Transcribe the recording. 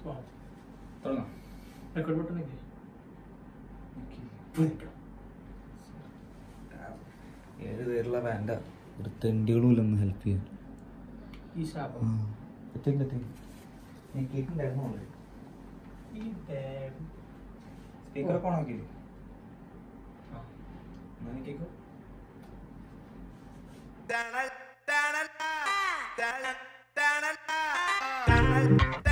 തുടങ്ങാം record button നിൽക്കേ ഏഴ് പേരുള്ള ബാൻഡാ ഒരു തെണ്ടികളും ഇല്ല ഒന്ന് ഹെൽപ്പ് ചെയ്യാൻ ഈ ശാപം എത്തിക്ക് എത്തിക്ക് ഞാൻ കേൾക്കുന്നുണ്ടായിരുന്നു ഈ ബാഗ് സ്പീക്കറൊക്കെ ഓണാക്കിയില്ലേ എന്നാ കേൾക്കോ Da da da da da da da da da da